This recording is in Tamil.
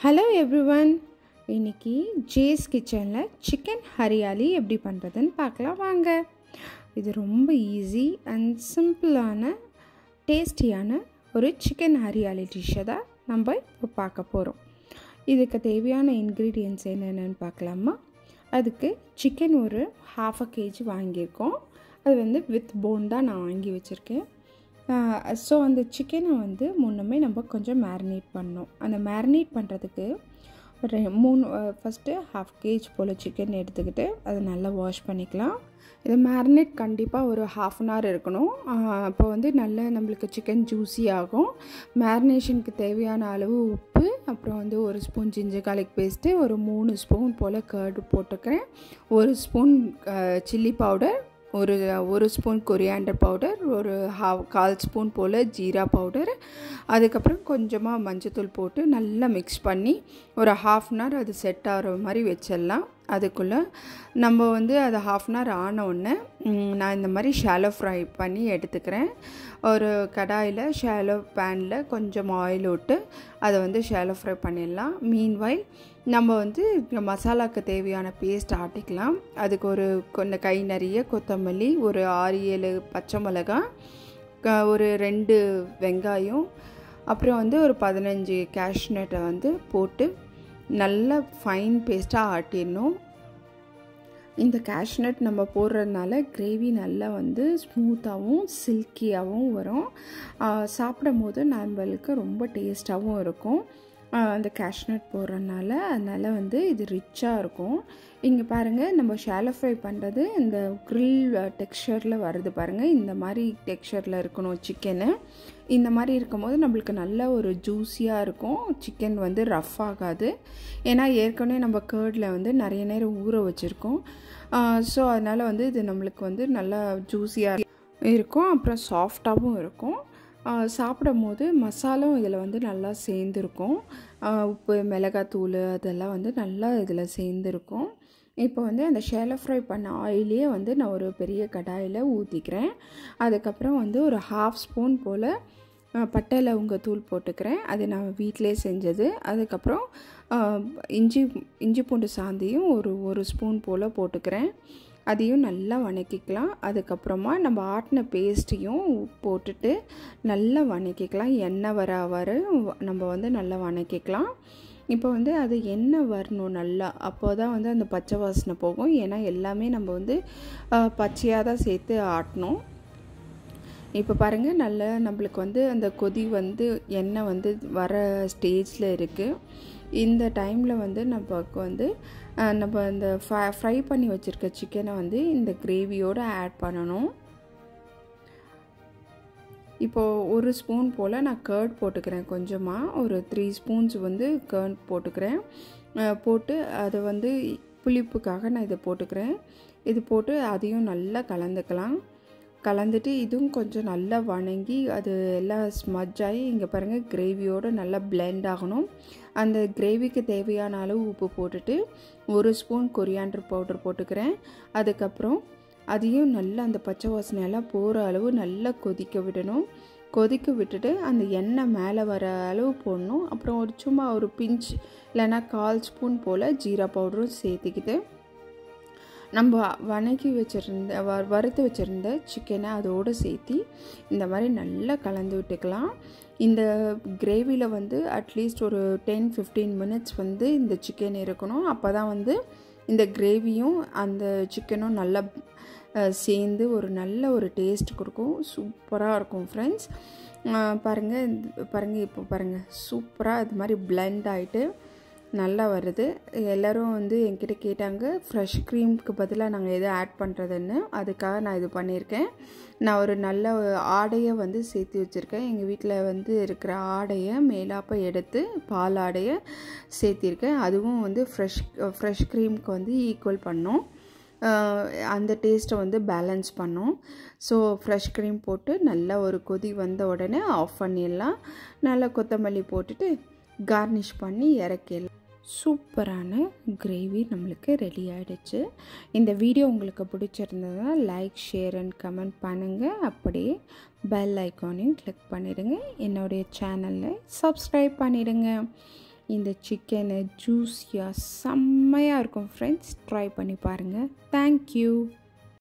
ஹலோ எவ்ரிவன் இன்னைக்கு ஜேஸ் கிச்சனில் சிக்கன் ஹரியாலி எப்படி பண்ணுறதுன்னு பார்க்கலாம் வாங்க இது ரொம்ப ஈஸி அண்ட் சிம்பிளான டேஸ்டியான ஒரு சிக்கன் ஹரியாலி டிஷ்ஷை தான் நம்ம இப்போ பார்க்க போகிறோம் இதுக்கு தேவையான இன்க்ரீடியன்ட்ஸ் என்னென்னு பார்க்கலாமா அதுக்கு சிக்கன் ஒரு ஹாஃப் அ கேஜி வாங்கியிருக்கோம் அது வந்து வித் போன் தான் நான் வாங்கி வச்சுருக்கேன் ஸோ அந்த சிக்கனை வந்து முன்னமே நம்ம கொஞ்சம் மேரினேட் பண்ணோம் அந்த மேரினேட் பண்ணுறதுக்கு ஒரு மூணு ஃபஸ்ட்டு ஹாஃப் கேஜ் போல் சிக்கன் எடுத்துக்கிட்டு அதை நல்லா வாஷ் பண்ணிக்கலாம் இது மேரினேட் கண்டிப்பாக ஒரு ஹாஃப் அன் ஹவர் இருக்கணும் அப்போ வந்து நல்ல நம்மளுக்கு சிக்கன் ஜூஸி ஆகும் மேரினேஷனுக்கு தேவையான அளவு உப்பு அப்புறம் வந்து ஒரு ஸ்பூன் ஜிஞ்சர் கார்லிக் பேஸ்ட்டு ஒரு மூணு ஸ்பூன் போல் கர்டு போட்டுக்கிறேன் ஒரு ஸ்பூன் சில்லி பவுடர் ஒரு ஒரு ஸ்பூன் கொரியாண்டர் பவுடர் ஒரு ஹாவ் கால் ஸ்பூன் போல் ஜீரா பவுடர் அதுக்கப்புறம் கொஞ்சமாக மஞ்சத்தூள் போட்டு நல்லா மிக்ஸ் பண்ணி ஒரு ஹாஃப் அன் ஹவர் அது செட் ஆகிற மாதிரி வச்சிடலாம் அதுக்குள்ளே நம்ம வந்து அது ஹாஃப் அன் ஹவர் ஆன உடனே நான் இந்த மாதிரி ஷாலோ ஃப்ரை பண்ணி எடுத்துக்கிறேன் ஒரு கடாயில் ஷாலோ பேனில் கொஞ்சம் ஆயில் விட்டு அதை வந்து ஷாலோ ஃப்ரை பண்ணிடலாம் மீன்வாயில் நம்ம வந்து மசாலாவுக்கு தேவையான பேஸ்ட் ஆட்டிக்கலாம் அதுக்கு ஒரு கொஞ்சம் கை நிறைய கொத்தமல்லி ஒரு ஆறு ஏழு பச்சை மிளகாய் ஒரு ரெண்டு வெங்காயம் அப்புறம் வந்து ஒரு பதினஞ்சு கேஷ்நட்டை வந்து போட்டு நல்லா ஃபைன் பேஸ்ட்டாக ஆட்டிடணும் இந்த கேஷ்நட் நம்ம போடுறதுனால கிரேவி நல்லா வந்து ஸ்மூத்தாகவும் சில்கியாகவும் வரும் சாப்பிடும் போது நம்மளுக்கு ரொம்ப டேஸ்ட்டாகவும் இருக்கும் அந்த கேஷ்நட் போடுறதுனால அதனால் வந்து இது ரிச்சாக இருக்கும் இங்கே பாருங்கள் நம்ம ஷாலோ ஃப்ரை பண்ணுறது இந்த க்ரில் டெக்ஸ்சரில் வருது பாருங்கள் இந்த மாதிரி டெக்ஸ்சரில் இருக்கணும் சிக்கனு இந்த மாதிரி இருக்கும்போது நம்மளுக்கு நல்ல ஒரு ஜூஸியாக இருக்கும் சிக்கன் வந்து ரஃப் ஆகாது ஏன்னா ஏற்கனவே நம்ம கேர்டில் வந்து நிறைய நேரம் ஊற வச்சுருக்கோம் ஸோ அதனால் வந்து இது நம்மளுக்கு வந்து நல்லா ஜூஸியாக இருக்கும் அப்புறம் சாஃப்டாகவும் இருக்கும் சாப்பிடும் போது மசாலும் இதில் வந்து நல்லா சேர்ந்துருக்கும் உப்பு மிளகாத்தூள் அதெல்லாம் வந்து நல்லா இதில் சேர்ந்துருக்கும் இப்போ வந்து அந்த ஷேலோ ஃப்ரை பண்ண ஆயிலே வந்து நான் ஒரு பெரிய கடாயில் ஊற்றிக்கிறேன் அதுக்கப்புறம் வந்து ஒரு ஹாஃப் ஸ்பூன் போல் பட்டை லவங்க தூள் போட்டுக்கிறேன் அது நான் வீட்டிலே செஞ்சது அதுக்கப்புறம் இஞ்சி இஞ்சி பூண்டு சாந்தியும் ஒரு ஒரு ஸ்பூன் போல் போட்டுக்கிறேன் அதையும் நல்லா வணக்கிக்கலாம் அதுக்கப்புறமா நம்ம ஆட்டின பேஸ்ட்டையும் போட்டுட்டு நல்லா வணக்கிக்கலாம் எண்ணெய் வர வர நம்ம வந்து நல்லா வணக்கிக்கலாம் இப்போ வந்து அது எண்ணெய் வரணும் நல்லா அப்போ தான் வந்து அந்த பச்சை வாசனை போகும் ஏன்னா எல்லாமே நம்ம வந்து பச்சையாக தான் சேர்த்து ஆட்டணும் இப்போ பாருங்கள் நல்ல நம்மளுக்கு வந்து அந்த கொதி வந்து எண்ணெய் வந்து வர ஸ்டேஜில் இருக்குது இந்த டைமில் வந்து நமக்கு வந்து நம்ம இந்த ஃப்ரை பண்ணி வச்சுருக்க சிக்கனை வந்து இந்த கிரேவியோடு ஆட் பண்ணணும் இப்போது ஒரு ஸ்பூன் போல் நான் கர்ட் போட்டுக்கிறேன் கொஞ்சமாக ஒரு த்ரீ ஸ்பூன்ஸ் வந்து கர்ட் போட்டுக்கிறேன் போட்டு அதை வந்து புளிப்புக்காக நான் இதை போட்டுக்கிறேன் இது போட்டு அதையும் நல்லா கலந்துக்கலாம் கலந்துட்டு இதுவும் கொஞ்சம் நல்லா வணங்கி அது எல்லாம் ஸ்மஜ் ஆகி இங்கே பாருங்கள் கிரேவியோடு நல்லா பிளெண்ட் ஆகணும் அந்த கிரேவிக்கு தேவையான அளவு உப்பு போட்டுட்டு ஒரு ஸ்பூன் கொரியாண்டர் பவுடர் போட்டுக்கிறேன் அதுக்கப்புறம் அதையும் நல்லா அந்த பச்சை வாசனையெல்லாம் போகிற அளவு நல்லா கொதிக்க விடணும் கொதிக்க விட்டுட்டு அந்த எண்ணெய் மேலே வர அளவு போடணும் அப்புறம் ஒரு சும்மா ஒரு பிஞ்ச் இல்லைன்னா கால் ஸ்பூன் போல் ஜீரா பவுடரும் சேர்த்துக்கிட்டு நம்ம வணக்கி வச்சுருந்த வ வறுத்து வச்சுருந்த சிக்கனை அதோடு சேர்த்தி இந்த மாதிரி நல்லா கலந்து விட்டுக்கலாம் இந்த கிரேவியில் வந்து அட்லீஸ்ட் ஒரு டென் ஃபிஃப்டீன் மினிட்ஸ் வந்து இந்த சிக்கன் இருக்கணும் அப்போ தான் வந்து இந்த கிரேவியும் அந்த சிக்கனும் நல்லா சேர்ந்து ஒரு நல்ல ஒரு டேஸ்ட் கொடுக்கும் சூப்பராக இருக்கும் ஃப்ரெண்ட்ஸ் பாருங்கள் பாருங்கள் இப்போ பாருங்கள் சூப்பராக இது மாதிரி பிளெண்ட் ஆகிட்டு நல்லா வருது எல்லோரும் வந்து என்கிட்ட கேட்டாங்க ஃப்ரெஷ் க்ரீம்க்கு பதிலாக நாங்கள் எதை ஆட் பண்ணுறதுன்னு அதுக்காக நான் இது பண்ணியிருக்கேன் நான் ஒரு நல்ல ஆடையை வந்து சேர்த்து வச்சுருக்கேன் எங்கள் வீட்டில் வந்து இருக்கிற ஆடையை மேலாப்பை எடுத்து பால் ஆடையை சேர்த்திருக்கேன் அதுவும் வந்து ஃப்ரெஷ் ஃப்ரெஷ் க்ரீம்க்கு வந்து ஈக்குவல் பண்ணோம் அந்த டேஸ்ட்டை வந்து பேலன்ஸ் பண்ணோம் ஸோ ஃப்ரெஷ் க்ரீம் போட்டு நல்லா ஒரு கொதி வந்த உடனே ஆஃப் பண்ணிடலாம் நல்லா கொத்தமல்லி போட்டுட்டு கார்னிஷ் பண்ணி இறக்கிடலாம் சூப்பரான கிரேவி நம்மளுக்கு ரெடி ஆகிடுச்சு இந்த வீடியோ உங்களுக்கு பிடிச்சிருந்ததுன்னா லைக் ஷேர் அண்ட் கமெண்ட் பண்ணுங்கள் அப்படியே பெல் ஐக்கானையும் கிளிக் பண்ணிவிடுங்க என்னுடைய சேனலில் சப்ஸ்கிரைப் பண்ணிவிடுங்க இந்த சிக்கனை ஜூஸியாக செம்மையாக இருக்கும் ஃப்ரெண்ட்ஸ் ட்ரை பண்ணி பாருங்கள் தேங்க்யூ